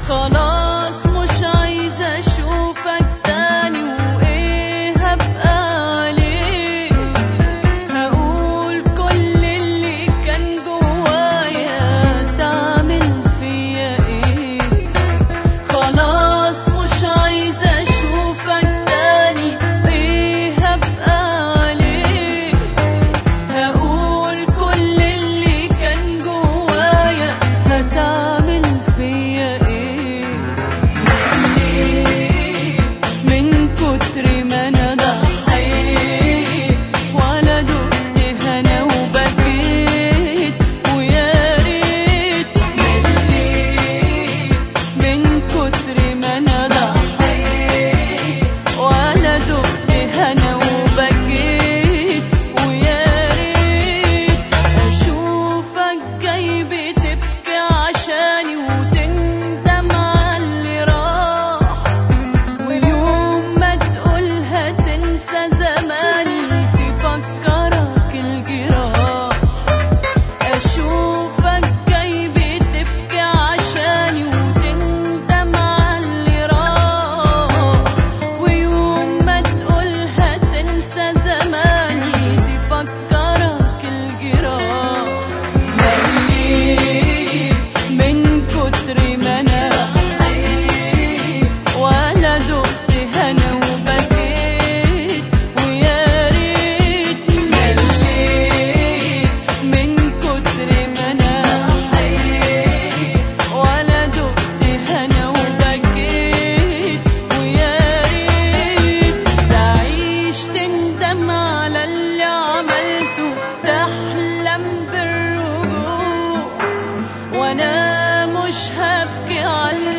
خلاص مش عايزة أشوفك تاني وإيه هبقى عليه هقول كل اللي كان جوايا تعمل فيا إيه خلاص مش عايزة أشوفك تاني إيه هبقى عليه هقول كل اللي كان جوايا هتعمل فيا إيه من كتر ما أنا ضحيت ولا دقت هنا وبكيت ويا ريت من كتر ما أنا ضحيت ولا دقت هنا وبكيت ويا ريت أشوفك جاي بتبكي عشاني وتندم على اللي راح ويوم ما تقولها تنسى زماني تفكرك الجراح أشوفك جاي بتبكي عشاني وتندم على اللي راح ويوم ما تقولها تنسى زماني تفكرك الجراح مليت من كتر ما أنا حقيت ولا دقت هنا وبكيت ويا ريت مليت من كتر ما أنا حقيت ولا دقت هنا وبكيت ويا ريت تعيش تندم على اللي عملته تحلم بالرجوع وانا مش هبكي على